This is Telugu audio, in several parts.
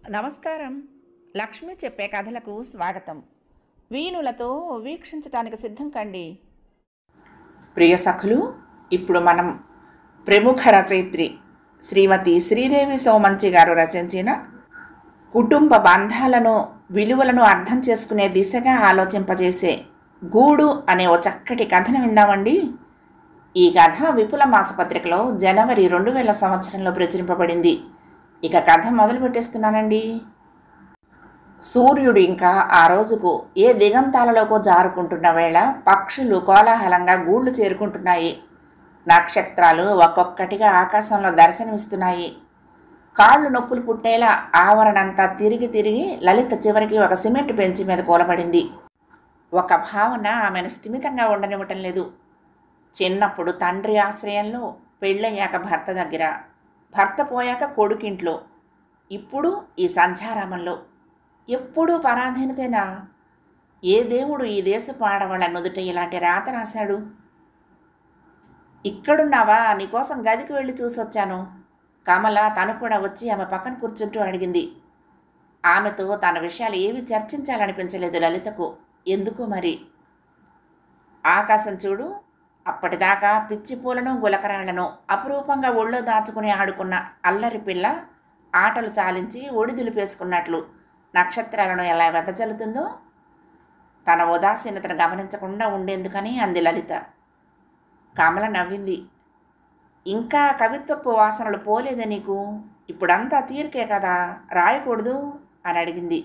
నమస్కారం లక్ష్మి చెప్పే కథలకు స్వాగతం వీణులతో వీక్షించటానికి సిద్ధం కండి ప్రియ సఖులు ఇప్పుడు మనం ప్రముఖ రచయిత్రి శ్రీమతి శ్రీదేవి సోమంచి గారు రచించిన కుటుంబ బంధాలను విలువలను అర్థం చేసుకునే దిశగా ఆలోచింపజేసే గూడు అనే ఓ చక్కటి కథను విందామండి ఈ కథ విపుల మాసపత్రికలో జనవరి రెండు వేల సంవత్సరంలో ప్రచురింపబడింది ఇక కథ మొదలు పెట్టేస్తున్నానండి సూర్యుడు ఇంకా ఆ రోజుకు ఏ దిగంతాలలోకో జారుకుంటున్న వేళ పక్షులు కోలాహలంగా గూళ్ళు చేరుకుంటున్నాయి నక్షత్రాలు ఒక్కొక్కటిగా ఆకాశంలో దర్శనమిస్తున్నాయి కాళ్ళు నొప్పులు పుట్టేలా ఆవరణంతా తిరిగి తిరిగి లలిత చివరికి ఒక సిమెంట్ బెంచి మీద కూలబడింది ఒక భావన ఆమెను స్థిమితంగా ఉండనివ్వటం లేదు చిన్నప్పుడు తండ్రి ఆశ్రయంలో పెళ్ళయ్యాక భర్త దగ్గర భర్త పోయాక కొడుకింట్లో ఇప్పుడు ఈ సంధ్యారామంలో ఎప్పుడూ పరాధీనతేనా ఏ దేవుడు ఈ దేశపు ఆడవాళ్ళ నుదుట ఇలాంటి రాత రాశాడు ఇక్కడున్నావా నీకోసం గదికి వెళ్ళి చూసొచ్చాను కమల తను కూడా వచ్చి ఆమె పక్కన కూర్చుంటూ అడిగింది ఆమెతో తన విషయాలు ఏవి చర్చించాలనిపించలేదు లలితకు ఎందుకు మరి ఆకాశం చూడు అప్పటిదాకా పిచ్చి పూలను గులకరాళ్లను అపురూపంగా ఒళ్ళో దాచుకుని ఆడుకున్న అల్లరి పిల్ల ఆటలు చాలించి ఒడి దులిపేసుకున్నట్లు నక్షత్రాలను ఎలా వెదజల్లుతుందో తన ఉదాసీనతను గమనించకుండా ఉండేందుకని అంది లలిత కమల నవ్వింది ఇంకా కవిత్వపు వాసనలు పోలేదే నీకు ఇప్పుడంతా తీరికే కదా రాయకూడదు అని అడిగింది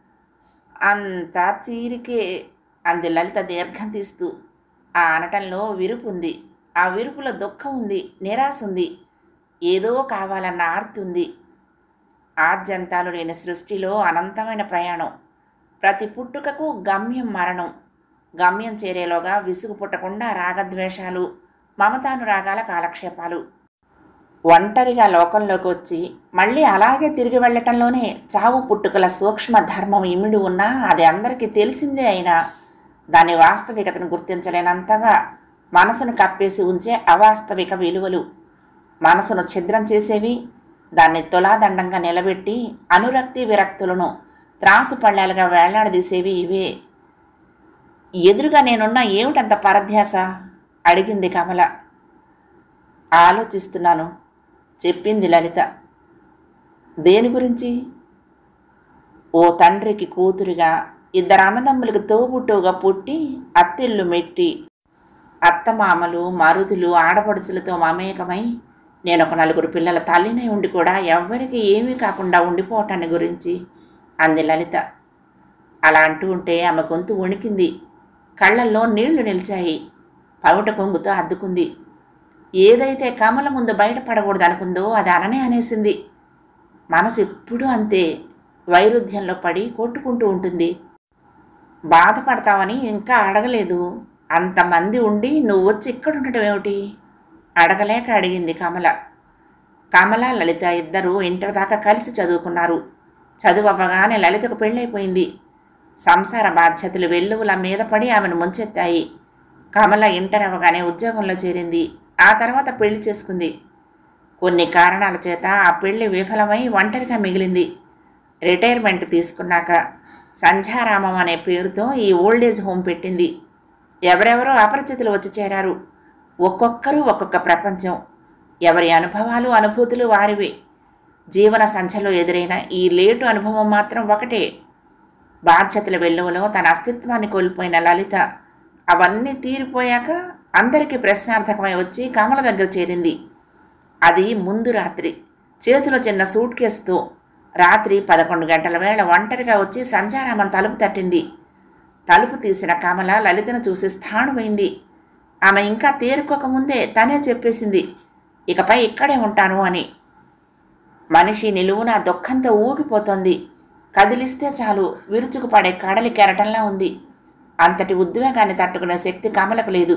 అంతా తీరికే అంది లలిత దీర్ఘం తీస్తూ ఆ అనటంలో విరుపు ఉంది ఆ విరుపులో దుఃఖం ఉంది నిరాశ ఉంది ఏదో కావాలన్న ఆర్తి ఉంది ఆద్యంతాలు లేని సృష్టిలో అనంతమైన ప్రయాణం ప్రతి పుట్టుకకు గమ్యం మరణం గమ్యం చేరేలోగా విసుగు పుట్టకుండా రాగద్వేషాలు మమతానురాగాల కాలక్షేపాలు ఒంటరిగా లోకంలోకి వచ్చి మళ్ళీ అలాగే తిరిగి వెళ్ళటంలోనే చావు పుట్టుకల సూక్ష్మ ధర్మం ఇమిడి ఉన్నా అది అందరికీ తెలిసిందే అయినా దాని వాస్తవికతను గుర్తించలేనంతగా మనసును కప్పేసి ఉంచే అవాస్తవిక విలువలు మనసును ఛిద్రం చేసేవి దాన్ని తులాదండంగా నిలబెట్టి అనురక్తి విరక్తులను త్రాసు పళ్ళాలుగా వేలాడదీసేవి ఇవే ఎదురుగా నేనున్న ఏమిటంత పరధ్యాస అడిగింది కమల ఆలోచిస్తున్నాను చెప్పింది లలిత దేని గురించి ఓ తండ్రికి కూతురిగా ఇద్దరు అన్నదమ్ములకు తోబుట్టుగా పుట్టి అత్తిళ్ళు మెట్టి అత్తమామలు మరుదులు ఆడపడుచులతో మమేకమై నేను ఒక నలుగురు పిల్లల తల్లినై ఉండి కూడా ఎవ్వరికి ఏమీ కాకుండా ఉండిపోవటాన్ని గురించి అంది లలిత అలా అంటూ ఉంటే ఆమె గొంతు వణికింది కళ్ళల్లో నీళ్లు నిలిచాయి పవిట కొంగుతో అద్దుకుంది ఏదైతే కమల ముందు బయటపడకూడదు అనుకుందో అది అననే అనేసింది మనసు ఎప్పుడూ అంతే వైరుధ్యంలో పడి కొట్టుకుంటూ ఉంటుంది బాధపడతావని ఇంకా అడగలేదు అంతమంది ఉండి నువ్వు వచ్చి ఇక్కడ ఉండటం ఏమిటి అడగలేక అడిగింది కమల కమల లలిత ఇద్దరు ఇంటర్ దాకా కలిసి చదువుకున్నారు చదువు అవ్వగానే లలితకు పెళ్ళైపోయింది సంసార బాధ్యతలు వెల్లువల మీద పడి ఆమెను ముంచెత్తాయి కమల ఇంటర్ అవ్వగానే ఉద్యోగంలో చేరింది ఆ తర్వాత పెళ్లి చేసుకుంది కొన్ని కారణాల చేత ఆ పెళ్లి విఫలమై ఒంటరిగా మిగిలింది రిటైర్మెంట్ తీసుకున్నాక సంధ్యారామం అనే పేరుతో ఈ ఓల్డేజ్ హోమ్ పెట్టింది ఎవరెవరో అపరిచితులు వచ్చి చేరారు ఒక్కొక్కరు ఒక్కొక్క ప్రపంచం ఎవరి అనుభవాలు అనుభూతులు వారివి జీవన సంఖ్యలో ఎదురైన ఈ లేటు అనుభవం మాత్రం ఒకటే బాధ్యతల వెల్లువలో తన అస్తిత్వాన్ని కోల్పోయిన లలిత అవన్నీ తీరిపోయాక అందరికీ ప్రశ్నార్థకమై వచ్చి కమల దగ్గర చేరింది అది ముందు రాత్రి చేతిలో చిన్న సూట్ కేసుతో రాత్రి పదకొండు గంటల వేళ ఒంటరిగా వచ్చి సంచారామం తలుపు తట్టింది తలుపు తీసిన కమల లలితను చూసి స్థాణువైంది ఆమె ఇంకా తేరుకోకముందే తనే చెప్పేసింది ఇకపై ఇక్కడే ఉంటాను అని మనిషి నిలువున దుఃఖంతో ఊగిపోతోంది కదిలిస్తే చాలు విరుచుకుపడే కడలి కెరటంలా ఉంది అంతటి ఉద్వేగాన్ని తట్టుకునే శక్తి కమలకు లేదు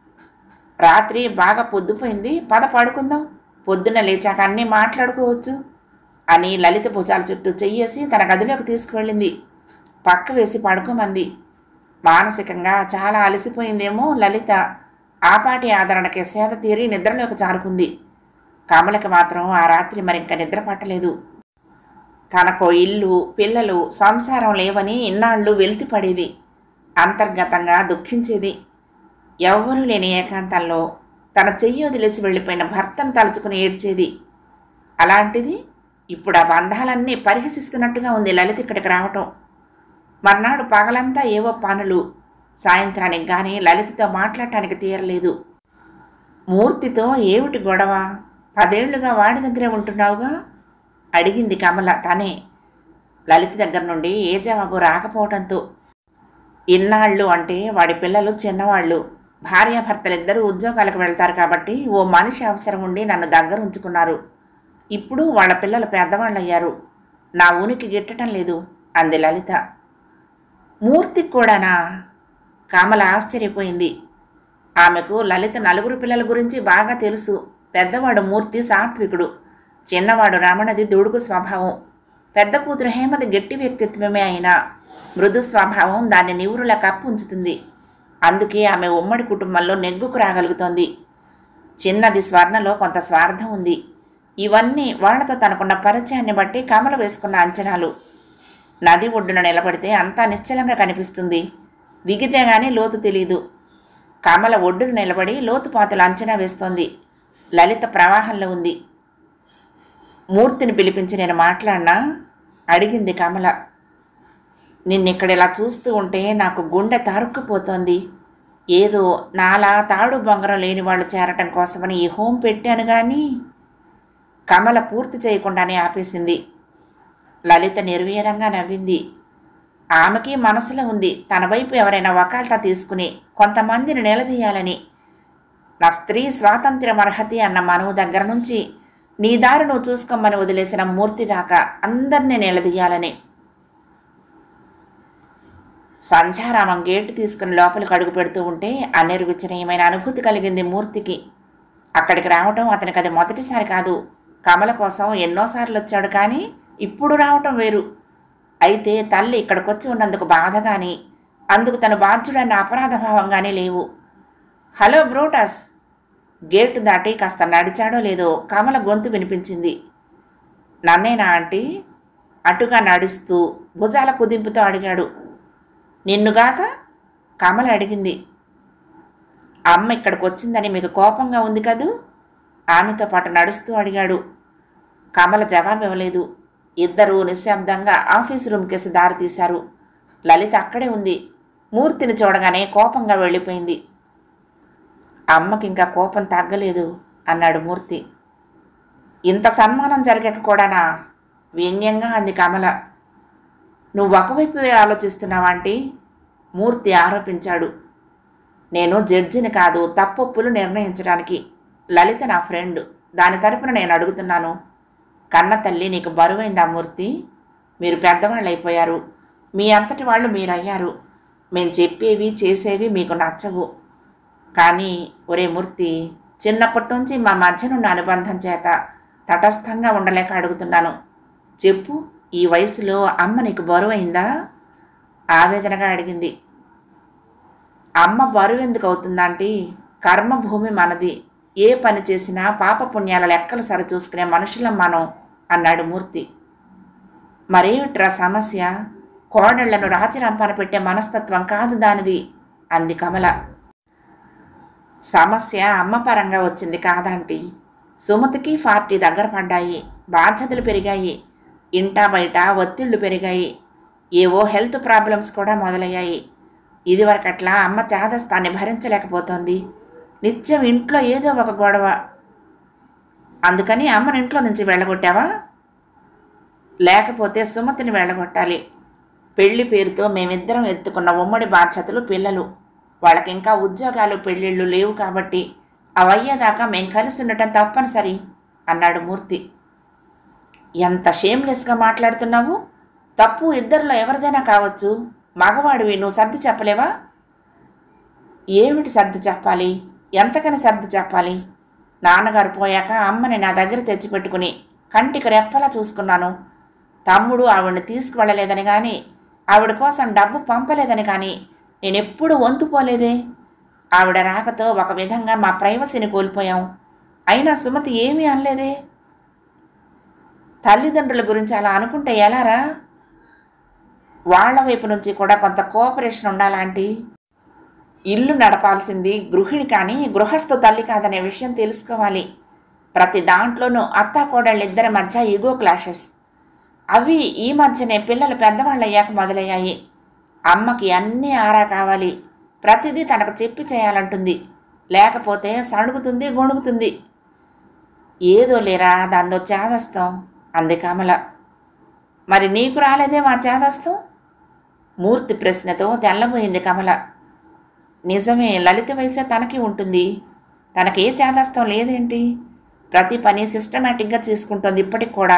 రాత్రి బాగా పొద్దుపోయింది పద పడుకుందాం పొద్దున్న లేచాక అన్నీ మాట్లాడుకోవచ్చు అని లలిత భుజాల చుట్టూ చెయ్యేసి తన గదిలోకి తీసుకువెళ్ళింది పక్క వేసి పడుకోమంది మానసికంగా చాలా అలసిపోయిందేమో లలిత ఆపాటి ఆదరణకి సేద తీరి నిద్రలోకి జారుకుంది కమలకి మాత్రం ఆ రాత్రి మరింక నిద్ర పట్టలేదు తనకో ఇల్లు పిల్లలు సంసారం లేవని ఇన్నాళ్ళు వెలితి పడేది అంతర్గతంగా దుఃఖించేది ఎవ్వరూ లేని ఏకాంతంలో తన చెయ్యి వదిలేసి వెళ్ళిపోయిన భర్తను తలుచుకుని ఏడ్చేది అలాంటిది ఇప్పుడు ఆ బంధాలన్నీ పరిహసిస్తున్నట్టుగా ఉంది లలిత ఇక్కడికి రావటం మర్నాడు పగలంతా ఏవో పనులు సాయంత్రానికి కానీ లలితతో మాట్లాడటానికి తీరలేదు మూర్తితో ఏమిటి గొడవ పదేళ్లుగా వాడి దగ్గరే ఉంటున్నావుగా అడిగింది కమల తనే లలిత దగ్గర నుండి ఏ జవాబు రాకపోవడంతో ఇన్నాళ్ళు అంటే వాడి పిల్లలు చిన్నవాళ్ళు భార్యాభర్తలిద్దరూ ఉద్యోగాలకు వెళ్తారు కాబట్టి ఓ మనిషి అవసరం ఉండి నన్ను దగ్గర ఉంచుకున్నారు ఇప్పుడు వాళ్ళ పిల్లలు పెద్దవాళ్ళు అయ్యారు నా ఉనికి గిట్టడం లేదు అంది లలిత మూర్తికి కూడానా కామల ఆశ్చర్యపోయింది ఆమెకు లలిత నలుగురు పిల్లల గురించి బాగా తెలుసు పెద్దవాడు మూర్తి సాత్వికుడు చిన్నవాడు రమణది దుడుకు స్వభావం పెద్ద కూతురు హేమది గట్టి వ్యక్తిత్వమే అయినా మృదు స్వభావం దాన్ని నివురులా కప్పు ఉంచుతుంది అందుకే ఆమె ఉమ్మడి కుటుంబంలో నెగ్గుకు రాగలుగుతోంది చిన్నది స్వర్ణలో కొంత స్వార్థం ఉంది ఇవన్నీ వాళ్లతో తనకున్న పరిచయాన్ని బట్టి కమల వేసుకున్న అంచనాలు నది ఒడ్డున నిలబడితే అంతా నిశ్చలంగా కనిపిస్తుంది విగితే గాని లోతు తెలీదు కమల ఒడ్డున నిలబడి లోతుపాతులు అంచనా వేస్తోంది లలిత ప్రవాహంలో ఉంది మూర్తిని పిలిపించి నేను మాట్లాడినా అడిగింది కమల నిన్నిక్కడ ఇలా చూస్తూ ఉంటే నాకు గుండె తరుక్కుపోతోంది ఏదో నాలా తాడు బొంగరం లేని వాళ్ళు చేరటం కోసమని ఈ హోం పెట్టాను కానీ కమల పూర్తి చేయకుండానే ఆపేసింది లలిత నిర్వీర్యంగా నవ్వింది ఆమెకి మనసులో ఉంది తన వైపు ఎవరైనా వకాల్తా తీసుకుని కొంతమందిని నిలదీయాలని నా స్త్రీ స్వాతంత్ర్యం అర్హతి అన్న మనవు దగ్గర నుంచి నీ దారి నువ్వు చూసుకోమని వదిలేసిన మూర్తి దాకా అందరినీ నిలదీయాలని సంధ్యారామం గేటు తీసుకుని లోపలికి అడుగు పెడుతూ ఉంటే అనిర్వచనీయమైన అనుభూతి కలిగింది మూర్తికి అక్కడికి రావటం అతనికి అది మొదటిసారి కాదు కమల కోసం ఎన్నోసార్లు వచ్చాడు కానీ ఇప్పుడు రావటం వేరు అయితే తల్లి ఇక్కడికొచ్చి ఉన్నందుకు బాధ కానీ అందుకు తను బాధ్యుడన్న అపరాధ భావం కానీ లేవు హలో బ్రోటస్ గేటు దాటి కాస్త నడిచాడో లేదో కమల గొంతు వినిపించింది నన్నేనా ఆంటీ అటుగా నడుస్తూ భుజాల కుదింపుతో అడిగాడు నిన్నుగాక కమల అడిగింది అమ్మ ఇక్కడికి వచ్చిందని మీకు కోపంగా ఉంది కదూ ఆమెతో పాటు నడుస్తూ అడిగాడు కమల జవాబు ఇవ్వలేదు ఇద్దరూ నిశ్శబ్దంగా ఆఫీస్ రూమ్కేసి దారి తీశారు లలిత అక్కడే ఉంది మూర్తిని చూడగానే కోపంగా వెళ్ళిపోయింది అమ్మకి ఇంకా కోపం తగ్గలేదు అన్నాడు మూర్తి ఇంత సన్మానం జరిగాక కూడానా వ్యంగ్యంగా అంది కమల నువ్వు ఒకవైపు ఆలోచిస్తున్నావాంటి మూర్తి ఆరోపించాడు నేను జడ్జిని కాదు తప్పొప్పులు నిర్ణయించడానికి లలిత నా ఫ్రెండ్ దాని తరపున నేను అడుగుతున్నాను కన్న తల్లి నీకు బరువైందా మూర్తి మీరు పెద్దవాళ్ళు అయిపోయారు మీ అంతటి వాళ్ళు మీరయ్యారు మేము చెప్పేవి చేసేవి మీకు నచ్చవు కానీ ఒరే మూర్తి చిన్నప్పటి నుంచి మా మధ్యనున్న అనుబంధం చేత తటస్థంగా ఉండలేక అడుగుతున్నాను చెప్పు ఈ వయసులో అమ్మ నీకు బరువైందా ఆవేదనగా అడిగింది అమ్మ బరువు ఎందుకు అవుతుందంటే కర్మభూమి మనది ఏ పని చేసినా పాపపుణ్యాల లెక్కలు సరిచూసుకునే మనుషులం మనం అన్నాడు మూర్తి మరేమిట్రా సమస్య కోడళ్లను రాజరంపాన పెట్టే మనస్తత్వం కాదు దానిది అంది కమల సమస్య అమ్మ పరంగా వచ్చింది కాదంటీ సుమతికి ఫార్టీ దగ్గర పడ్డాయి బాధ్యతలు పెరిగాయి ఇంటా బయట ఒత్తిళ్లు పెరిగాయి ఏవో హెల్త్ ప్రాబ్లమ్స్ కూడా మొదలయ్యాయి ఇదివరకట్లా అమ్మ చాదస్తాన్ని భరించలేకపోతోంది నిత్యం ఇంట్లో ఏదో ఒక గొడవ అందుకని అమ్మని ఇంట్లో నుంచి వెళ్ళగొట్టావా లేకపోతే సుమతిని వెళ్ళగొట్టాలి పెళ్లి పేరుతో మేమిద్దరం ఎత్తుకున్న ఉమ్మడి బాధ్యతలు పిల్లలు వాళ్ళకి ఇంకా ఉద్యోగాలు పెళ్ళిళ్ళు లేవు కాబట్టి అవయ్యేదాకా మేం కలిసి ఉండటం తప్పనిసరి అన్నాడు మూర్తి ఎంత షేమ్లెస్గా మాట్లాడుతున్నావు తప్పు ఇద్దరిలో ఎవరిదైనా కావచ్చు మగవాడివి నువ్వు సర్ది చెప్పలేవా ఏమిటి సర్ది చెప్పాలి ఎంతకని సర్ది చెప్పాలి నాన్నగారు పోయాక అమ్మని నా దగ్గర తెచ్చిపెట్టుకుని కంటికి రెప్పలా చూసుకున్నాను తమ్ముడు ఆవిడని తీసుకువెళ్ళలేదని కానీ ఆవిడ కోసం డబ్బు పంపలేదని కానీ నేనెప్పుడు వంతుపోలేదే ఆవిడ రాకతో ఒక విధంగా మా ప్రైవసీని కోల్పోయాం అయినా సుమతి ఏమీ అనలేదే తల్లిదండ్రుల గురించి అలా అనుకుంటే ఎలారా వాళ్ళ వైపు నుంచి కూడా కొంత కోఆపరేషన్ ఉండాలంటీ ఇల్లు నడపాల్సింది గృహిణి కానీ గృహస్థు తల్లి కాదనే విషయం తెలుసుకోవాలి ప్రతి దాంట్లోనూ అత్తా కోడళ్ళిద్దరి మధ్య ఈగో క్లాషెస్ అవి ఈ మధ్యనే పిల్లలు పెద్దవాళ్ళయ్యాక మొదలయ్యాయి అమ్మకి అన్నీ ఆరా కావాలి ప్రతిదీ తనకు చెప్పి చేయాలంటుంది లేకపోతే సణుగుతుంది గొణుగుతుంది ఏదో లేరా దాంతో చేదస్తాం అంది కమల మరి నీకు రాలేదే మా చేదస్తాం మూర్తి ప్రశ్నతో తెల్లబోయింది కమల నిజమే లలిత వయసే తనకి ఉంటుంది తనకే చేదస్తాం లేదేంటి ప్రతి పని సిస్టమేటిక్గా చేసుకుంటుంది ఇప్పటికి కూడా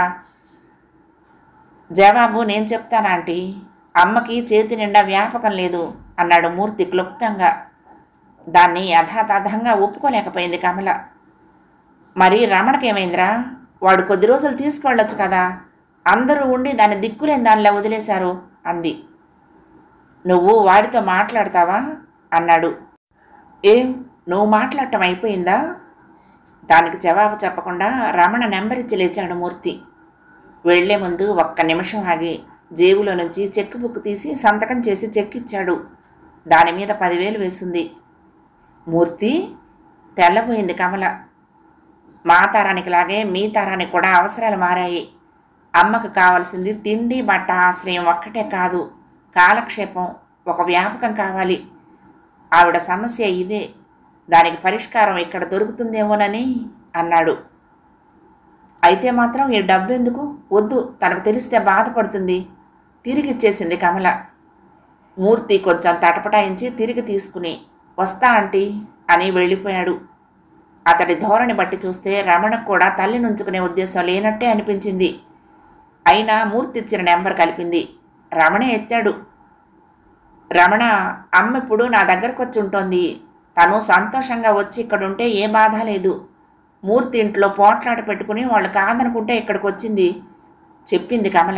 జవాబు నేను చెప్తానా ఆంటీ అమ్మకి చేతి నిండా వ్యాపకం లేదు అన్నాడు మూర్తి క్లుప్తంగా దాన్ని యథాతథంగా ఒప్పుకోలేకపోయింది కమల మరి రమణకేమైందిరా వాడు కొద్ది రోజులు తీసుకువెళ్ళొచ్చు కదా అందరూ ఉండి దాన్ని దిక్కులేని దానిలా వదిలేశారు అంది నువ్వు వాడితో మాట్లాడతావా అన్నాడు ఏం నువ్వు మాట్లాడటం అయిపోయిందా దానికి జవాబు చెప్పకుండా రమణ నెంబర్ ఇచ్చి లేచాడు మూర్తి వెళ్లే ముందు ఒక్క నిమిషం ఆగి జేబులో నుంచి చెక్ బుక్ తీసి సంతకం చేసి చెక్ ఇచ్చాడు దాని మీద పదివేలు వేసింది మూర్తి తెల్లబోయింది కమల మా తరానికి లాగే మీ తరానికి కూడా అవసరాలు మారాయి అమ్మకు కావాల్సింది తిండి బట్ట ఆశ్రయం ఒక్కటే కాదు కాలక్షేపం ఒక వ్యాపకం కావాలి ఆవిడ సమస్య ఇదే దానికి పరిష్కారం ఇక్కడ దొరుకుతుందేమోనని అన్నాడు అయితే మాత్రం ఈ డబ్బు ఎందుకు వద్దు తనకు తెలిస్తే బాధపడుతుంది తిరిగి ఇచ్చేసింది కమల మూర్తి కొంచెం తటపటాయించి తిరిగి తీసుకుని వస్తా ఆంటీ అని వెళ్ళిపోయాడు అతడి ధోరణి బట్టి చూస్తే రమణకు కూడా తల్లి నుంచుకునే ఉద్దేశం లేనట్టే అనిపించింది అయినా మూర్తి ఇచ్చిన నెంబర్ కలిపింది రమణ ఎత్తాడు రమణ అమ్మ ఇప్పుడు నా దగ్గరకు వచ్చి ఉంటుంది తను సంతోషంగా వచ్చి ఇక్కడ ఉంటే ఏ బాధ లేదు మూర్తి ఇంట్లో పోట్లాట పెట్టుకుని వాళ్ళు కాదనుకుంటే ఇక్కడికి వచ్చింది చెప్పింది కమల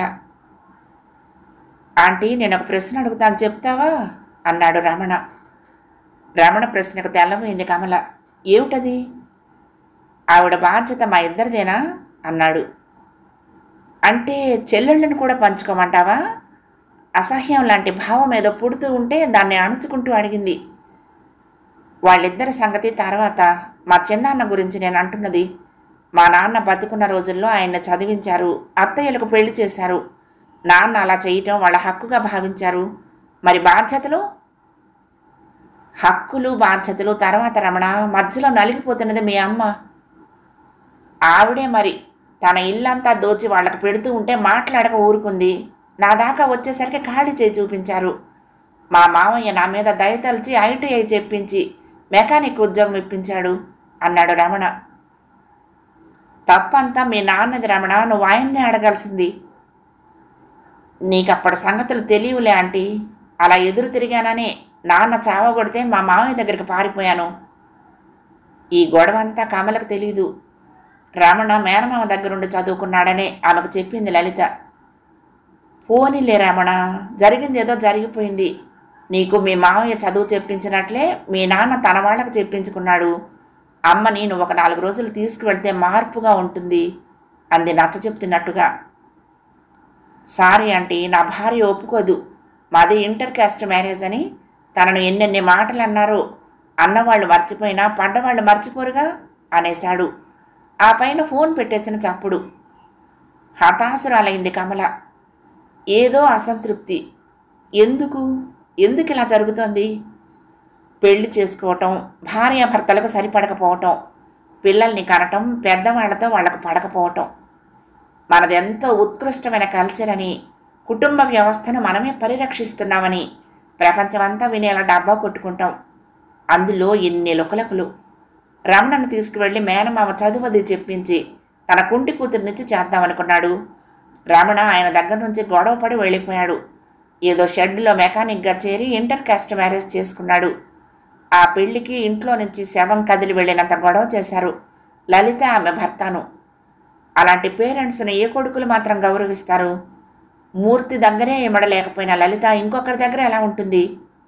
ఆంటీ నేను ఒక ప్రశ్న అడుగుతాను చెప్తావా అన్నాడు రమణ రమణ ప్రశ్నకు తెల్లబోయింది కమల ఏమిటది ఆవిడ బాధ్యత మా ఇద్దరిదేనా అన్నాడు అంటే చెల్లెళ్ళని కూడా పంచుకోమంటావా అసహ్యం లాంటి భావం ఏదో పుడుతూ ఉంటే దాన్ని అణుచుకుంటూ అడిగింది వాళ్ళిద్దరి సంగతి తర్వాత మా చిన్నాన్న గురించి నేను అంటున్నది మా నాన్న బతుకున్న రోజుల్లో ఆయన చదివించారు అత్తయ్యలకు పెళ్లి చేశారు నాన్న అలా చేయటం వాళ్ళ హక్కుగా భావించారు మరి బాధ్యతలు హక్కులు బాధ్యతలు తర్వాత రమణ మధ్యలో నలిగిపోతున్నది మీ అమ్మ ఆవిడే మరి తన ఇల్లంతా దోచి వాళ్ళకి పెడుతూ ఉంటే మాట్లాడక ఊరుకుంది నా దాకా వచ్చేసరికి ఖాళీ చేయి చూపించారు మా మామయ్య నా మీద దయతలిచి ఐటీఐ చెప్పించి మెకానిక్ ఉద్యోగం ఇప్పించాడు అన్నాడు రమణ తప్పంతా మీ నాన్నది రమణ నువ్వు ఆయన్నే అడగాల్సింది నీకప్పటి సంగతులు తెలియలే ఆంటీ అలా ఎదురు తిరిగాననే నాన్న చావగొడితే మా మామయ్య దగ్గరికి పారిపోయాను ఈ గొడవ అంతా కమలకు తెలీదు రమణ మేనమామ దగ్గరుండి చదువుకున్నాడనే ఆమెకు చెప్పింది లలిత పోనీలే రమణ జరిగింది ఏదో జరిగిపోయింది నీకు మీ మామయ్య చదువు చెప్పించినట్లే మీ నాన్న తన వాళ్ళకు చెప్పించుకున్నాడు అమ్మని నువ్వు ఒక నాలుగు రోజులు తీసుకువెళ్తే మార్పుగా ఉంటుంది అంది నచ్చ చెప్తున్నట్టుగా సారీ ఆంటీ నా భార్య ఒప్పుకోదు మాది ఇంటర్ క్యాస్ట్ మ్యారేజ్ అని తనను ఎన్నెన్ని మాటలు అన్నారు అన్నవాళ్ళు మర్చిపోయినా పడ్డవాళ్ళు మర్చిపోరుగా అనేశాడు ఆ పైన ఫోన్ పెట్టేసిన చప్పుడు హతాసురాలైంది కమల ఏదో అసంతృప్తి ఎందుకు ఎందుకు ఇలా జరుగుతోంది పెళ్లి చేసుకోవటం భార్యాభర్తలకు సరిపడకపోవటం పిల్లల్ని కనటం పెద్దవాళ్లతో వాళ్ళకు పడకపోవటం మనది ఎంతో ఉత్కృష్టమైన కల్చర్ అని కుటుంబ వ్యవస్థను మనమే పరిరక్షిస్తున్నామని ప్రపంచమంతా వినేలా డబ్బా కొట్టుకుంటాం అందులో ఎన్ని లుకలకులు రమణను తీసుకువెళ్ళి మేనమామ చదువది చెప్పించి తన కుంటి కూతురునిచ్చి చేద్దామనుకున్నాడు రమణ ఆయన దగ్గర నుంచి గొడవపడి వెళ్ళిపోయాడు ఏదో షెడ్లో మెకానిక్గా చేరి ఇంటర్ కాస్ట్ మ్యారేజ్ చేసుకున్నాడు ఆ పెళ్లికి ఇంట్లో నుంచి శవం కదిలి వెళ్ళినంత గొడవ చేశారు లలిత ఆమె భర్తను అలాంటి పేరెంట్స్ని ఏ కొడుకులు మాత్రం గౌరవిస్తారు మూర్తి దగ్గరే ఇమడలేకపోయిన లలిత ఇంకొకరి దగ్గర ఎలా ఉంటుంది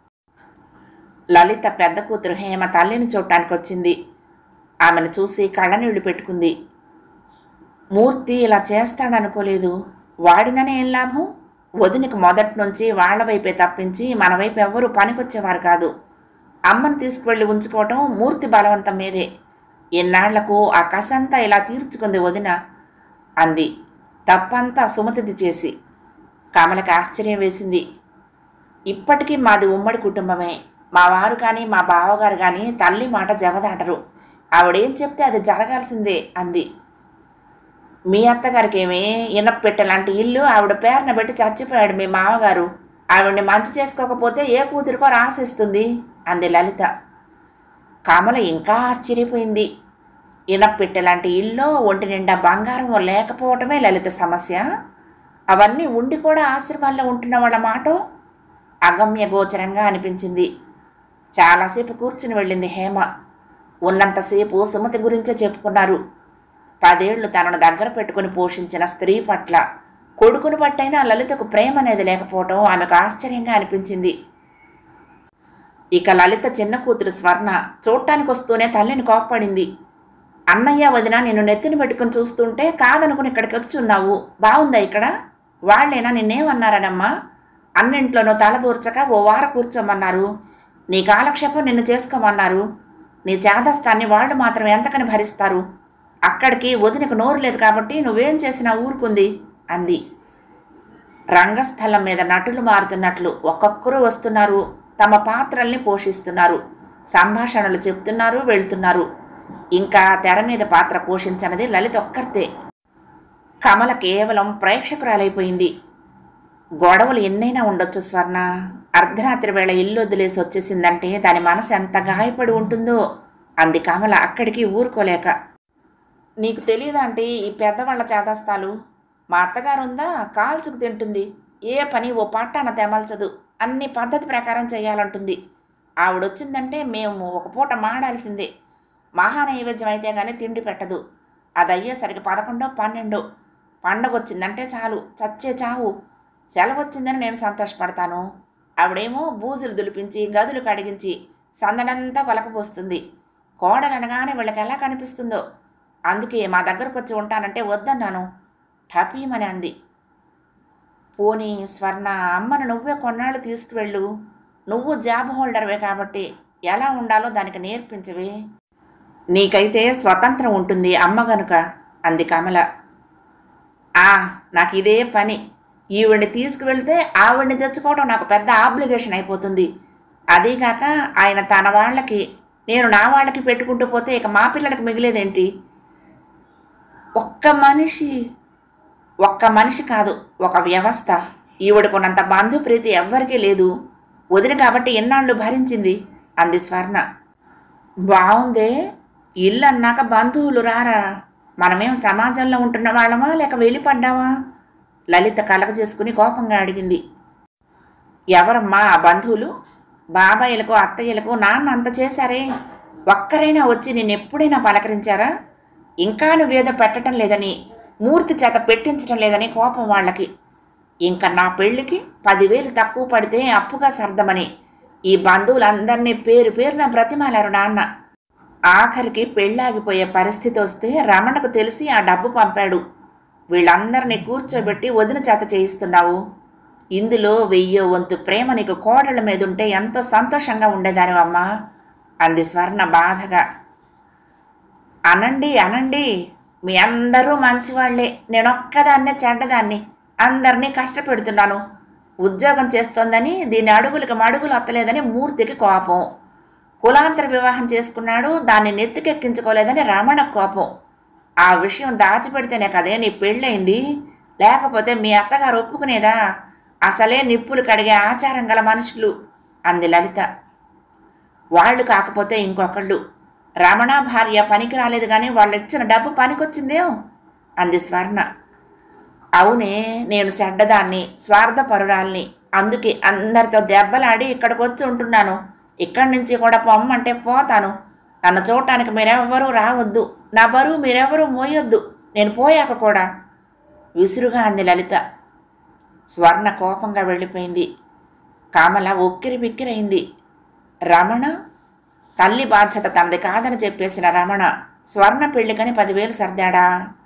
లలిత పెద్ద కూతురు హేమ తల్లిని చూడటానికి వచ్చింది ఆమెను చూసి కళ్ళనీళ్లు పెట్టుకుంది మూర్తి ఇలా చేస్తాడనుకోలేదు వాడిననే ఏం లాభం వదినకి మొదటి నుంచి వాళ్ళ వైపే తప్పించి మన వైపు ఎవ్వరూ పనికొచ్చేవారు కాదు అమ్మను తీసుకువెళ్ళి ఉంచుకోవటం మూర్తి బలవంతం మీదే ఎన్నాళ్లకు ఆ కసంతా ఇలా తీర్చుకుంది వదిన అంది తప్పంతా సుమతిది చేసి కమలకి ఆశ్చర్యం వేసింది ఇప్పటికీ మాది ఉమ్మడి కుటుంబమే మా వారు కానీ మా బావగారు కానీ తల్లి మాట జవదాటరు ఆవిడేం చెప్తే అది జరగాల్సిందే అంది మీ అత్తగారికి ఏమి ఇనప్పెట్టె లాంటి ఇల్లు ఆవిడ పేరున పెట్టి చచ్చిపోయాడు మీ మామగారు ఆవిడ్ని మంచి చేసుకోకపోతే ఏ కూతురికో రాసిస్తుంది అంది లలిత కమల ఇంకా ఆశ్చర్యపోయింది ఇనప్పెట్టె లాంటి ఇల్లు ఒంటి నిండా బంగారం లేకపోవటమే లలిత సమస్య అవన్నీ ఉండి కూడా ఆశ్రమాల్లో ఉంటున్న వాళ్ళ మాట అగమ్య గోచరంగా అనిపించింది చాలాసేపు కూర్చుని వెళ్ళింది హేమ ఉన్నంతసేపు సుమతి గురించే చెప్పుకున్నారు పదేళ్లు తనను దగ్గర పెట్టుకుని పోషించిన స్త్రీ పట్ల కొడుకును పట్టైనా లలితకు ప్రేమ అనేది లేకపోవటం ఆమెకు ఆశ్చర్యంగా అనిపించింది ఇక లలిత చిన్న కూతురు స్వర్ణ చూడటానికి వస్తూనే తల్లిని కోప్పడింది అన్నయ్య వదిన నిన్ను నెత్తిని పెట్టుకుని చూస్తుంటే కాదనుకుని ఇక్కడికి వచ్చి ఉన్నావు బాగుందా ఇక్కడ వాళ్ళేనా నిన్నేమన్నారనమ్మా అన్నింట్లోనూ తల దూర్చక ఓ వార కూర్చోమన్నారు నీ కాలక్షేపం నిన్ను చేసుకోమన్నారు నీ చేదస్తాన్ని వాళ్ళు మాత్రం ఎంతకని భరిస్తారు అక్కడికి వదినకు నోరు లేదు కాబట్టి నువ్వేం చేసినా ఊరుకుంది అంది రంగస్థలం మీద నటులు మారుతున్నట్లు ఒక్కొక్కరు వస్తున్నారు తమ పాత్రల్ని పోషిస్తున్నారు సంభాషణలు చెప్తున్నారు వెళ్తున్నారు ఇంకా తెర మీద పాత్ర పోషించనది లలిత ఒక్కర్తే కమల కేవలం ప్రేక్షకురాలైపోయింది గొడవలు ఎన్నైనా ఉండొచ్చు స్వర్ణ అర్ధరాత్రి వేళ ఇల్లు వదిలేసి వచ్చేసిందంటే దాని మనసు ఎంత గాయపడి ఉంటుందో అంది కమల అక్కడికి ఊరుకోలేక నీకు తెలియదంటే ఈ పెద్దవాళ్ళ చేదస్తాలు మా అత్తగారు ఉందా కాల్చుకు తింటుంది ఏ పని ఓ పట్టాన తెమల్చదు అన్ని పద్ధతి ప్రకారం చేయాలంటుంది ఆవిడొచ్చిందంటే మేము ఒక పూట మాడాల్సిందే మహానైవేద్యం అయితే కానీ తిండి పెట్టదు అది అయ్యేసరికి పదకొండో పన్నెండో పండగ వచ్చిందంటే చాలు చచ్చే చావు సెలవు వచ్చిందని నేను సంతోషపడతాను ఆవిడేమో బూజులు దులిపించి గదులు కడిగించి సందడంతా వలకపోస్తుంది కోడలనగానే వీళ్ళకి ఎలా కనిపిస్తుందో అందుకే మా దగ్గరకు వచ్చి ఉంటానంటే వద్దన్నాను టపీమని అంది పోనీ స్వర్ణ అమ్మను నువ్వే కొన్నాళ్ళు తీసుకువెళ్ళు నువ్వు జాబ్ హోల్డర్వే కాబట్టి ఎలా ఉండాలో దానికి నేర్పించవే నీకైతే స్వతంత్రం ఉంటుంది అమ్మ గనుక అంది కమల ఆ నాకు ఇదే పని ఈవిడ్ని తీసుకువెళ్తే ఆవిడ్ని తెచ్చుకోవడం నాకు పెద్ద ఆబ్లిగేషన్ అయిపోతుంది అదీగాక ఆయన తన వాళ్ళకి నేను నా వాళ్ళకి పెట్టుకుంటూ పోతే ఇక మా పిల్లలకి మిగిలేదేంటి ఒక్క మనిషి ఒక్క మనిషి కాదు ఒక వ్యవస్థ ఈవిడకున్నంత బంధుప్రీతి ఎవ్వరికీ లేదు వదిన కాబట్టి ఎన్నాళ్ళు భరించింది అంది స్వర్ణ బాగుందే ఇల్లు అన్నాక బంధువులు రారా మనమేం సమాజంలో ఉంటున్న వాళ్ళమా లేక వెళ్ళిపడ్డావా లలిత కలగ చేసుకుని కోపంగా అడిగింది ఎవరమ్మా ఆ బంధువులు బాబాయిలకు అత్తయ్యలకు నాన్న అంత చేశారే ఒక్కరైనా వచ్చి నేను ఎప్పుడైనా పలకరించారా ఇంకా నువ్వేదో పెట్టడం లేదని మూర్తి చేత పెట్టించడం లేదని కోపం వాళ్ళకి ఇంకా నా పెళ్ళికి పదివేలు తక్కువ పడితే అప్పుగా సర్దమని ఈ బంధువులందరినీ పేరు పేరున బ్రతిమాలారు నాన్న ఆఖరికి పెళ్ళాగిపోయే పరిస్థితి వస్తే రమణకు తెలిసి ఆ డబ్బు పంపాడు వీళ్ళందరినీ కూర్చోబెట్టి వదిన చేత చేయిస్తున్నావు ఇందులో వెయ్యో వంతు ప్రేమ నీకు కోడళ్ళ మీద ఉంటే ఎంతో సంతోషంగా ఉండేదానివమ్మా అంది స్వర్ణ బాధగా అనండి అనండి మీ అందరూ మంచివాళ్లే నేనొక్కదాన్నే చెడ్డదాన్ని అందరినీ కష్టపెడుతున్నాను ఉద్యోగం చేస్తోందని దీని అడుగులకు మడుగులు వత్తలేదని మూర్తికి కోపం కులాంతర వివాహం చేసుకున్నాడు దాన్ని నెత్తికెక్కించుకోలేదని రమణ కోపం ఆ విషయం దాచిపెడితేనే కదే నీ పెళ్ళయింది లేకపోతే మీ అత్తగారు ఒప్పుకునేదా అసలే నిప్పులు కడిగే ఆచారం గల మనుషులు అంది లలిత వాళ్ళు కాకపోతే ఇంకొకళ్ళు రమణ భార్య పనికి రాలేదు కానీ వాళ్ళు ఇచ్చిన డబ్బు పనికొచ్చిందేం అంది స్వర్ణ అవునే నేను చెడ్డదాన్ని స్వార్థపరురాల్ని అందుకే అందరితో దెబ్బలాడి ఇక్కడికి వచ్చి ఉంటున్నాను ఇక్కడి నుంచి కూడా పొమ్మంటే పోతాను నన్ను చూడటానికి మీరెవ్వరూ రావద్దు నా బరువు మీరెవరూ మోయొద్దు నేను పోయాక కూడా విసురుగా అంది లలిత స్వర్ణ కోపంగా వెళ్ళిపోయింది కామల ఉక్కిరి బిక్కిరైంది రమణ తల్లి బాధ్యత తనది కాదని చెప్పేసిన రమణ స్వర్ణ పెళ్ళికని పదివేలు సర్దాడా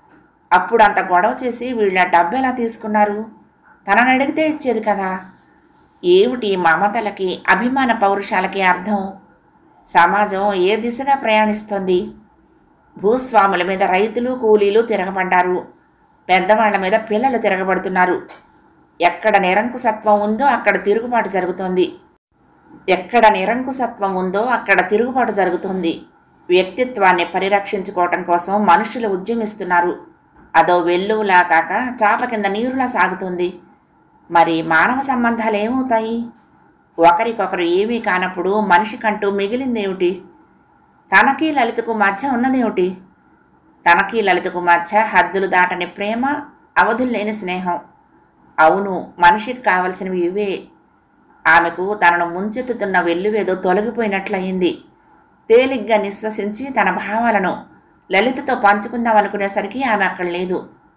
అప్పుడు అంత గొడవ చేసి వీళ్ళ డబ్బు ఎలా తీసుకున్నారు తనని అడిగితే ఇచ్చేది కదా ఏమిటి ఈ మమతలకి అభిమాన పౌరుషాలకి అర్థం సమాజం ఏ దిశగా ప్రయాణిస్తోంది భూస్వాముల మీద రైతులు కూలీలు తిరగబడ్డారు పెద్దవాళ్ల మీద పిల్లలు తిరగబడుతున్నారు ఎక్కడ నిరంకుశత్వం ఉందో అక్కడ తిరుగుబాటు జరుగుతోంది ఎక్కడ నిరంకుశత్వం ఉందో అక్కడ తిరుగుబాటు జరుగుతుంది వ్యక్తిత్వాన్ని పరిరక్షించుకోవటం కోసం మనుషులు ఉద్యమిస్తున్నారు అదో వెల్లువలా కాక చాప కింద నీరులా సాగుతుంది మరి మానవ సంబంధాలు ఏమవుతాయి ఒకరికొకరు ఏమీ కానప్పుడు మనిషికంటూ మిగిలిందేమిటి తనకి లలితకు మధ్య ఉన్నదేమిటి తనకి లలితకు మధ్య హద్దులు దాటని ప్రేమ అవధులు లేని స్నేహం అవును మనిషికి కావలసినవి ఇవే ఆమెకు తనను ముంచెత్తుతున్న వెల్లువేదో తొలగిపోయినట్లయింది తేలిగ్గా నిశ్వసించి తన భావాలను లలితతో పంచుకుందాం అనుకునేసరికి ఆమె అక్కడ లేదు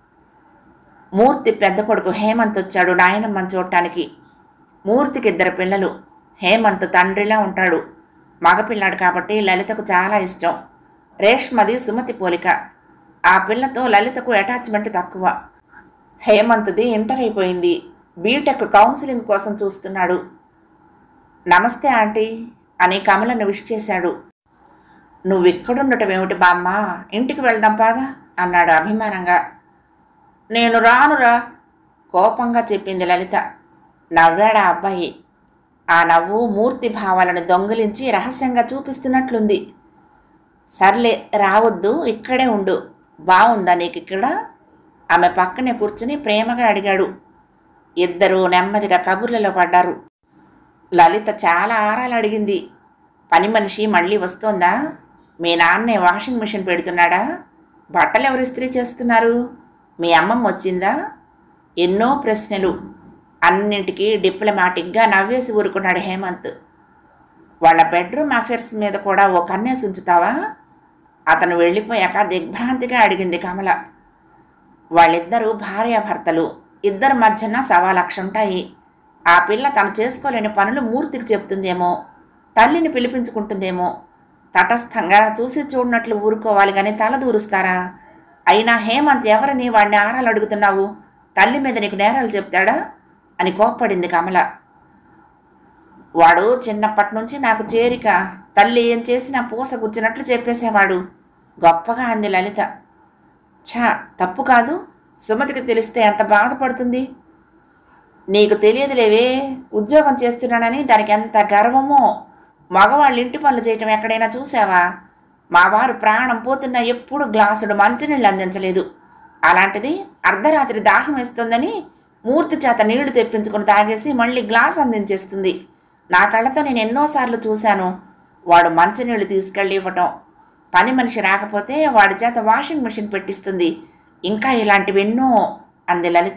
మూర్తి పెద్ద కొడుకు హేమంత్ వచ్చాడు నాయనమ్మని చూడటానికి మూర్తికి ఇద్దరు పిల్లలు హేమంత్ తండ్రిలా ఉంటాడు మగపిల్లాడు కాబట్టి లలితకు చాలా ఇష్టం రేష్మది సుమతి పోలిక ఆ పిల్లతో లలితకు అటాచ్మెంట్ తక్కువ హేమంత్ది ఇంటర్ అయిపోయింది బీటెక్ కౌన్సిలింగ్ కోసం చూస్తున్నాడు నమస్తే ఆంటీ అని కమలను విష్ చేశాడు నువ్విక్కడుండటమేమిటి బామ్మ ఇంటికి వెళ్దాం పాదా అన్నాడు అభిమానంగా నేను రానురా కోపంగా చెప్పింది లలిత నవ్వాడా అబ్బాయి ఆ నవ్వు మూర్తి భావాలను దొంగిలించి రహస్యంగా చూపిస్తున్నట్లుంది సర్లే రావద్దు ఇక్కడే ఉండు బాగుందా నీకు ఇక్కడ ఆమె పక్కనే కూర్చుని ప్రేమగా అడిగాడు ఇద్దరూ నెమ్మదిగా కబుర్లలో పడ్డారు లలిత చాలా ఆరాలు అడిగింది పని మనిషి మళ్ళీ వస్తోందా మీ నాన్నే వాషింగ్ మిషన్ పెడుతున్నాడా బట్టలు ఎవరు ఇస్త్రీ చేస్తున్నారు మీ అమ్మమ్మ వచ్చిందా ఎన్నో ప్రశ్నలు అన్నింటికీ డిప్లొమాటిక్గా నవ్వేసి ఊరుకున్నాడు హేమంత్ వాళ్ళ బెడ్రూమ్ అఫేర్స్ మీద కూడా ఓ కన్నేసి ఉంచుతావా అతను వెళ్ళిపోయాక దిగ్భ్రాంతిగా అడిగింది కమల వాళ్ళిద్దరూ భార్యాభర్తలు ఇద్దరి మధ్యన సవా లక్ష ఉంటాయి ఆ పిల్ల తను చేసుకోలేని పనులు మూర్తికి చెప్తుందేమో తల్లిని పిలిపించుకుంటుందేమో తటస్థంగా చూసి చూడనట్లు ఊరుకోవాలి కానీ తల దూరుస్తారా అయినా హేమంత్ ఎవరిని వాడిని ఆరాలు అడుగుతున్నావు తల్లి మీద నీకు నేరాలు చెప్తాడా అని కోప్పడింది కమల వాడు చిన్నప్పటి నుంచి నాకు చేరిక తల్లి ఏం చేసినా పూస గుచ్చినట్లు చెప్పేసేవాడు గొప్పగా అంది లలిత ఛా తప్పు కాదు సుమతికి తెలిస్తే ఎంత బాధపడుతుంది నీకు తెలియదులేవే ఉద్యోగం చేస్తున్నానని దానికి ఎంత గర్వమో మగవాళ్ళు ఇంటి పనులు చేయటం ఎక్కడైనా చూసావా మా వారు ప్రాణం పోతున్నా ఎప్పుడు గ్లాసుడు మంచినీళ్ళు అందించలేదు అలాంటిది అర్ధరాత్రి దాహం వేస్తుందని మూర్తి చేత నీళ్లు తెప్పించుకుని తాగేసి మళ్ళీ గ్లాస్ అందించేస్తుంది నా కళ్ళతో నేను ఎన్నోసార్లు చూశాను వాడు మంచినీళ్ళు తీసుకెళ్ళి ఇవ్వటం పని మనిషి రాకపోతే వాడి చేత వాషింగ్ మిషన్ పెట్టిస్తుంది ఇంకా ఇలాంటివి ఎన్నో అంది లలిత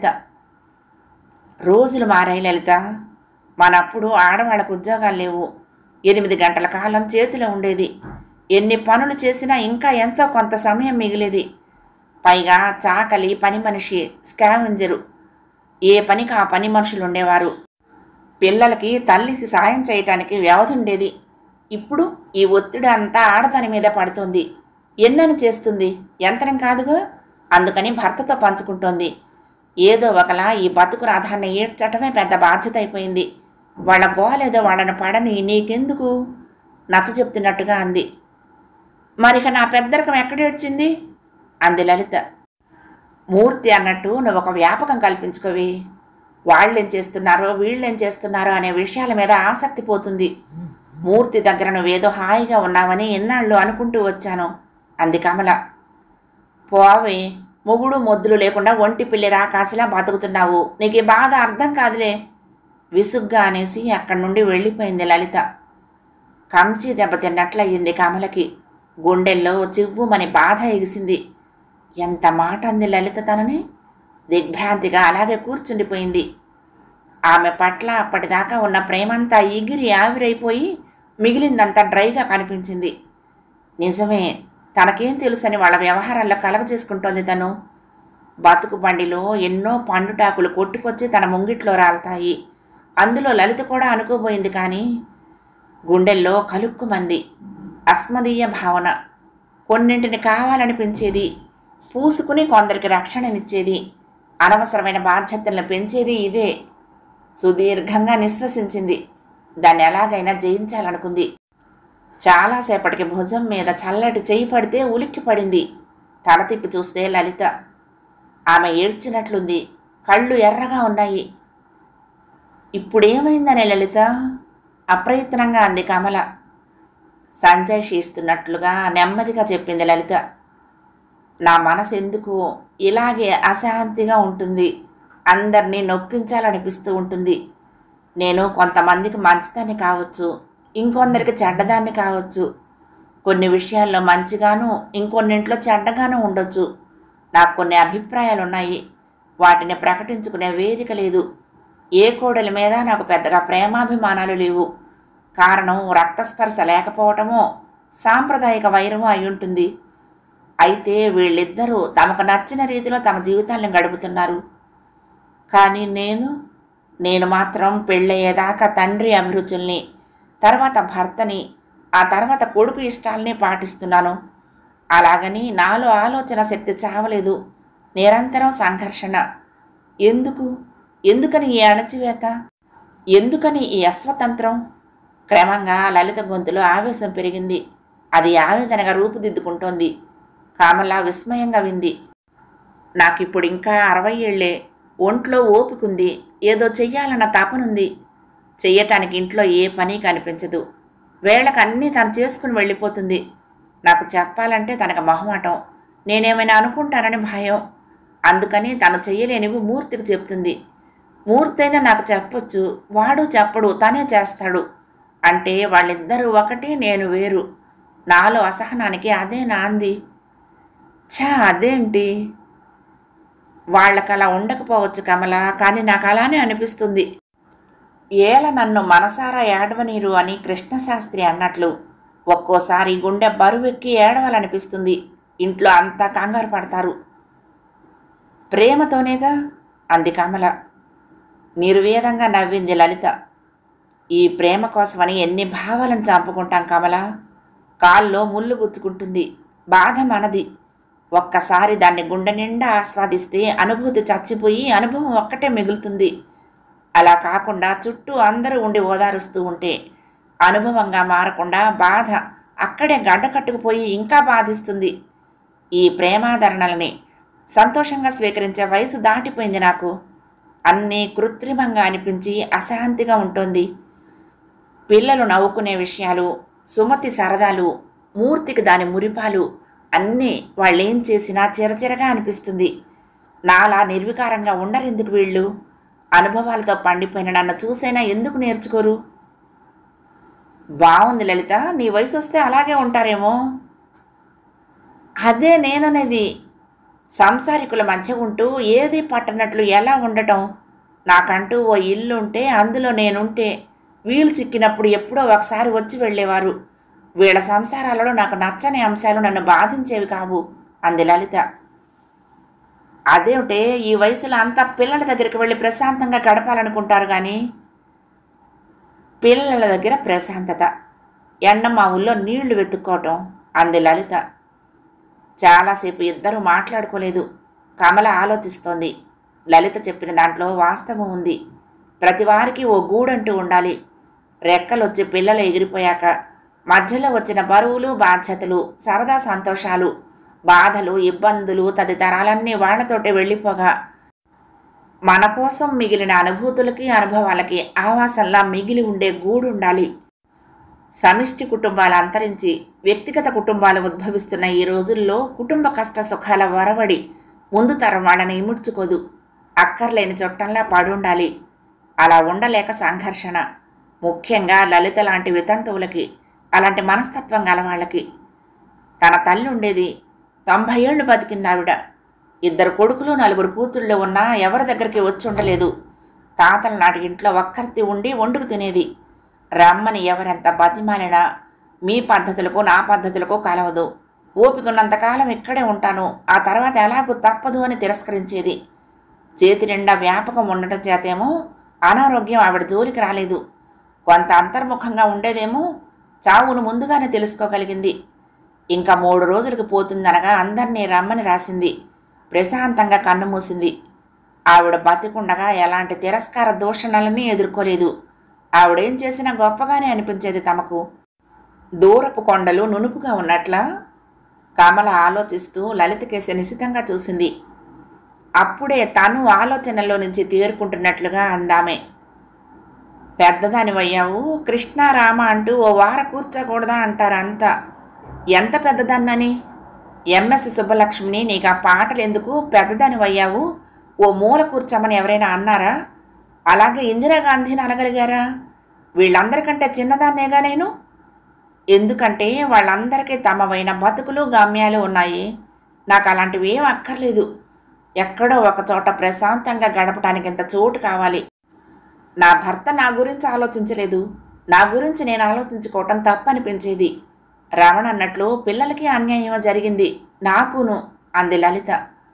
రోజులు మారాయి లలిత మనప్పుడు ఆడవాళ్ళకు ఉద్యోగాలు లేవు ఎనిమిది గంటల కాలం చేతిలో ఉండేది ఎన్ని పనులు చేసినా ఇంకా ఎంతో కొంత సమయం మిగిలేది పైగా చాకలి పని మనిషి స్కావెంజరు ఏ పనికి ఆ పని మనుషులు ఉండేవారు పిల్లలకి తల్లికి సాయం చేయటానికి వ్యవధి ఉండేది ఇప్పుడు ఈ ఒత్తిడి అంతా ఆడదాని మీద పడుతుంది ఎన్నని చేస్తుంది యంత్రం కాదుగా అందుకని భర్తతో పంచుకుంటోంది ఏదో ఒకలా ఈ బతుకు రాధాన్ని ఏడ్చటమే పెద్ద బాధ్యత అయిపోయింది వాళ్ళ గోలేదో వాళ్ళని పడని నీకెందుకు నచ్చ చెప్తున్నట్టుగా అంది మరిక నా పెద్దరికం ఎక్కడేడ్చింది అంది లలిత మూర్తి అన్నట్టు నువ్వు ఒక వ్యాపకం కల్పించుకోవి వాళ్ళేం చేస్తున్నారో వీళ్ళేం చేస్తున్నారో అనే విషయాల మీద ఆసక్తి పోతుంది మూర్తి దగ్గర నువ్వేదో హాయిగా ఉన్నావని ఎన్నాళ్ళు అనుకుంటూ వచ్చాను అంది కమల పోవే మొగుడు మొద్దులు లేకుండా ఒంటి పిల్లి రాకాసిలా బతుకుతున్నావు నీకు ఈ బాధ అర్థం కాదులే విసుగ్గా అనేసి అక్కడి నుండి వెళ్ళిపోయింది లలిత కంచి దెబ్బతిన్నట్లయింది కమలకి గుండెల్లో చివ్వుమని బాధ ఎగిసింది ఎంత మాట అంది లలిత తనని దిగ్భ్రాంతిగా అలాగే కూర్చుండిపోయింది ఆమె పట్ల అప్పటిదాకా ఉన్న ప్రేమంతా ఎగిరి ఆవిరైపోయి మిగిలిందంతా డ్రైగా కనిపించింది నిజమే తనకేం తెలుసని వాళ్ళ వ్యవహారాల్లో కలగ చేసుకుంటోంది తను బతుకు బండిలో ఎన్నో పండుటాకులు కొట్టుకొచ్చి తన ముంగిట్లో రాలుతాయి అందులో లలిత కూడా అనుకోబోయింది కానీ గుండెల్లో కలుక్కుమంది అస్మదీయ భావన కొన్నింటిని కావాలనిపించేది పూసుకుని కొందరికి రక్షణనిచ్చేది అనవసరమైన బాధ్యతలను పెంచేది ఇదే సుదీర్ఘంగా నిశ్వసించింది దాన్ని ఎలాగైనా జయించాలనుకుంది చాలాసేపటికి భుజం మీద చల్లటి చేయి పడితే ఉలిక్కి పడింది తల తిప్పి చూస్తే లలిత ఆమె ఏడ్చినట్లుంది కళ్ళు ఎర్రగా ఉన్నాయి ఇప్పుడేమైందనే లలిత అప్రయత్నంగా అంది కమల సంజయ్ శీస్తున్నట్లుగా నెమ్మదిగా చెప్పింది లలిత నా మనసు ఎందుకు ఇలాగే అశాంతిగా ఉంటుంది అందరినీ నొప్పించాలనిపిస్తూ ఉంటుంది నేను కొంతమందికి మంచిదాన్ని కావచ్చు ఇంకొందరికి చెడ్డదాన్ని కావచ్చు కొన్ని విషయాల్లో మంచిగాను ఇంకొన్నింట్లో చెడ్డగాను ఉండొచ్చు నాకు కొన్ని అభిప్రాయాలు ఉన్నాయి వాటిని ప్రకటించుకునే వేదిక లేదు ఏ కోడలి మీద నాకు పెద్దగా ప్రేమాభిమానాలు లేవు కారణం రక్తస్పర్శ లేకపోవటమో సాంప్రదాయిక వైరమో అయి ఉంటుంది అయితే వీళ్ళిద్దరూ తమకు నచ్చిన రీతిలో తమ జీవితాలను గడుపుతున్నారు కానీ నేను నేను మాత్రం పెళ్ళయ్యేదాకా తండ్రి అభిరుచుల్ని తర్వాత భర్తని ఆ తర్వాత కొడుకు ఇష్టాల్ని పాటిస్తున్నాను అలాగని నాలో ఆలోచన శక్తి చావలేదు నిరంతరం సంఘర్షణ ఎందుకు ఎందుకని ఈ అణచివేత ఎందుకని ఈ అస్వతంత్రం క్రమంగా లలిత గొంతులో ఆవేశం పెరిగింది అది ఆవేదనగా రూపుదిద్దుకుంటోంది కామలా విస్మయంగా వింది నాకిప్పుడు ఇంకా అరవై ఏళ్లే ఒంట్లో ఓపికంది ఏదో చెయ్యాలన్న తపనుంది చెయ్యటానికి ఇంట్లో ఏ పని కనిపించదు వేళకు అన్నీ తను చేసుకుని వెళ్ళిపోతుంది నాకు చెప్పాలంటే తనకు మొహమాటం నేనేమైనా అనుకుంటానని భయం అందుకని తను చెయ్యలేనివి మూర్తికి చెప్తుంది మూర్తైనా నాకు చెప్పొచ్చు వాడు చెప్పడు తనే చేస్తాడు అంటే వాళ్ళిద్దరూ ఒకటి నేను వేరు నాలో అసహనానికి అదే నాంది ఛా అదేంటి వాళ్ళకి అలా ఉండకపోవచ్చు కమల కానీ నాకు అలానే అనిపిస్తుంది ఏల నన్ను మనసారా ఏడవనీరు అని కృష్ణశాస్త్రి అన్నట్లు ఒక్కోసారి గుండె బరువెక్కి ఏడవాలనిపిస్తుంది ఇంట్లో అంతా కంగారు పడతారు ప్రేమతోనేగా అంది కమల నిర్వేదంగా నవ్వింది లలిత ఈ ప్రేమ కోసమని ఎన్ని భావాలను చంపుకుంటాం కమల కాల్లో ముళ్ళు గుచ్చుకుంటుంది బాధ మనది ఒక్కసారి దాన్ని గుండె నిండా ఆస్వాదిస్తే అనుభూతి చచ్చిపోయి అనుభవం ఒక్కటే మిగులుతుంది అలా కాకుండా చుట్టూ అందరూ ఉండి ఓదారుస్తూ ఉంటే అనుభవంగా మారకుండా బాధ అక్కడే గడ్డ కట్టుకుపోయి ఇంకా బాధిస్తుంది ఈ ప్రేమాదరణలని సంతోషంగా స్వీకరించే వయసు దాటిపోయింది నాకు అన్నీ కృత్రిమంగా అనిపించి అశాంతిగా ఉంటుంది పిల్లలు నవ్వుకునే విషయాలు సుమతి సరదాలు మూర్తికి దాని మురిపాలు అన్నీ వాళ్ళేం చేసినా చిరచిరగా అనిపిస్తుంది నాలా నిర్వికారంగా ఉండరెందుకు వీళ్ళు అనుభవాలతో పండిపోయిన నన్ను చూసైనా ఎందుకు నేర్చుకోరు బాగుంది లలిత నీ వయసు వస్తే అలాగే ఉంటారేమో అదే నేననేది సంసారికుల మధ్య ఉంటూ ఏది పట్టనట్లు ఎలా ఉండటం నాకంటూ ఓ ఇల్లు ఉంటే అందులో నేనుంటే వీలు చిక్కినప్పుడు ఎప్పుడో ఒకసారి వచ్చి వెళ్ళేవారు వీళ్ళ సంసారాలలో నాకు నచ్చని అంశాలు నన్ను బాధించేవి కావు అంది లలిత అదేమిటే ఈ వయసులో అంతా పిల్లల దగ్గరికి వెళ్ళి ప్రశాంతంగా గడపాలనుకుంటారు కానీ పిల్లల దగ్గర ప్రశాంతత ఎండ మా ఊళ్ళో నీళ్లు వెతుక్కోవటం అంది లలిత చాలాసేపు ఇద్దరూ మాట్లాడుకోలేదు కమల ఆలోచిస్తోంది లలిత చెప్పిన దాంట్లో వాస్తవం ఉంది ప్రతి వారికి ఓ గూడంటూ ఉండాలి రెక్కలొచ్చి పిల్లలు ఎగిరిపోయాక మధ్యలో వచ్చిన బరువులు బాధ్యతలు సరదా సంతోషాలు బాధలు ఇబ్బందులు తదితరాలన్నీ వాళ్లతోటే వెళ్ళిపోగా మన కోసం మిగిలిన అనుభూతులకి అనుభవాలకి ఆవాసంలా మిగిలి ఉండే గూడు ఉండాలి సమిష్టి కుటుంబాలు అంతరించి వ్యక్తిగత కుటుంబాలు ఉద్భవిస్తున్న ఈ రోజుల్లో కుటుంబ కష్ట సుఖాల వరవడి ముందు తరం వాళ్ళని ఇముడ్చుకోదు అక్కర్లేని చుట్టంలా పడుండాలి అలా ఉండలేక సంఘర్షణ ముఖ్యంగా లలిత లాంటి వితంతువులకి అలాంటి మనస్తత్వం గల వాళ్ళకి తన తల్లి ఉండేది తొంభై ఏళ్ళు బతికింది ఆవిడ ఇద్దరు కొడుకులు నలుగురు కూతుళ్ళు ఉన్నా ఎవరి దగ్గరికి వచ్చి ఉండలేదు తాతల నాటి ఇంట్లో ఒక్కరితి ఉండి వండుకు తినేది రమ్మని ఎవరెంత బతిమాలినా మీ పద్ధతులకు నా పద్ధతులకు కలవదు ఓపికన్నంతకాలం ఇక్కడే ఉంటాను ఆ తర్వాత ఎలాగూ తప్పదు అని తిరస్కరించేది చేతి నిండా వ్యాపకం ఉండటం చేతేమో అనారోగ్యం ఆవిడ జోలికి రాలేదు కొంత అంతర్ముఖంగా ఉండేదేమో చావును ముందుగానే తెలుసుకోగలిగింది ఇంకా మూడు రోజులకు పోతుందనగా అందరినీ రమ్మని రాసింది ప్రశాంతంగా కన్ను మూసింది ఆవిడ బతికుండగా ఎలాంటి తిరస్కార దూషణలని ఎదుర్కోలేదు ఆవిడేం చేసినా గొప్పగానే అనిపించేది తమకు దూరపు కొండలు నునుపుగా ఉన్నట్లా కమల ఆలోచిస్తూ లలితకేసి నిశితంగా చూసింది అప్పుడే తను ఆలోచనలో నుంచి తేరుకుంటున్నట్లుగా అందామే పెద్దదానివయ్యావు కృష్ణ రామ అంటూ ఓ వార కూర్చోకూడదా అంటారు అంతా ఎంత పెద్దదాన్నని ఎంఎస్ సుబ్బలక్ష్మిని నీకు ఆ పాటలు ఎందుకు పెద్దదానివయ్యావు ఓ మూల కూర్చోమని ఎవరైనా అన్నారా అలాగే ఇందిరాగాంధీని అనగలిగారా వీళ్ళందరికంటే చిన్నదాన్నేగా నేను ఎందుకంటే వాళ్ళందరికీ తమవైన బతుకులు గమ్యాలు ఉన్నాయి నాకు అలాంటివి ఏం అక్కర్లేదు ఎక్కడో ఒక చోట ప్రశాంతంగా గడపడానికి ఇంత చోటు కావాలి నా భర్త నా గురించి ఆలోచించలేదు నా గురించి నేను ఆలోచించుకోవటం తప్పనిపించేది రమణ అన్నట్లు పిల్లలకి అన్యాయం జరిగింది నాకును అంది లలిత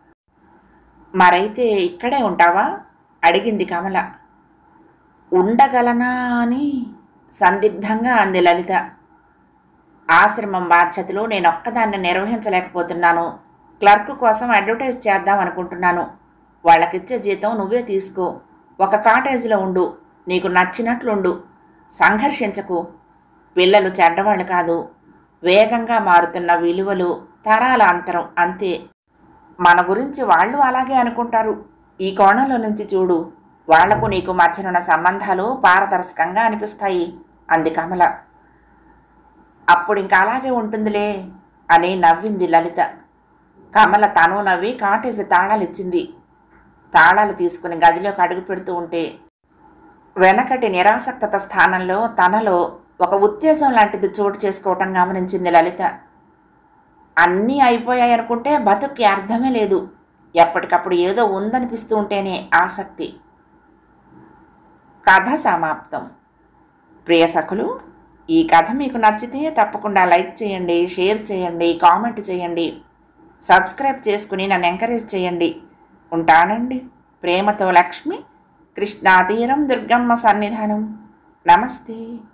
మరైతే ఇక్కడే ఉంటావా అడిగింది కమల ఉండగలనా అని సందిగ్ధంగా అంది లలిత ఆశ్రమం బాధ్యతలు నేను ఒక్కదాన్ని నిర్వహించలేకపోతున్నాను క్లర్క్ కోసం అడ్వర్టైజ్ చేద్దాం అనుకుంటున్నాను వాళ్ళకిచ్చే జీతం నువ్వే తీసుకో ఒక కాటేజీలో ఉండు నీకు నచ్చినట్లుండు సంఘర్షించకు పిల్లలు చెడ్డవాళ్ళు కాదు వేగంగా మారుతున్న విలువలు తరాల అంతరం అంతే మన గురించి వాళ్ళు అలాగే అనుకుంటారు ఈ కోణంలో నుంచి చూడు వాళ్లకు నీకు మధ్యనున్న సంబంధాలు పారదర్శకంగా అనిపిస్తాయి అంది కమల అప్పుడు ఇంకా అలాగే ఉంటుందిలే అని నవ్వింది లలిత కమల తను నవ్వి కాటేజీ తాళాలు ఇచ్చింది తాళాలు తీసుకుని గదిలోకి అడుగు పెడుతూ ఉంటే వెనకటి నిరాసక్తత స్థానంలో తనలో ఒక ఉత్తేజం లాంటిది చోటు చేసుకోవటం గమనించింది లలిత అన్నీ అయిపోయాయి అనుకుంటే బతుక్కి అర్థమే లేదు ఎప్పటికప్పుడు ఏదో ఉందనిపిస్తూ ఉంటేనే ఆసక్తి కథ సమాప్తం ప్రియ సఖులు ఈ కథ మీకు నచ్చితే తప్పకుండా లైక్ చేయండి షేర్ చేయండి కామెంట్ చేయండి సబ్స్క్రైబ్ చేసుకుని నన్ను ఎంకరేజ్ చేయండి ఉంటానండి ప్రేమతో లక్ష్మి కృష్ణాతీరం దుర్గమ్మ సన్నిధానం నమస్తే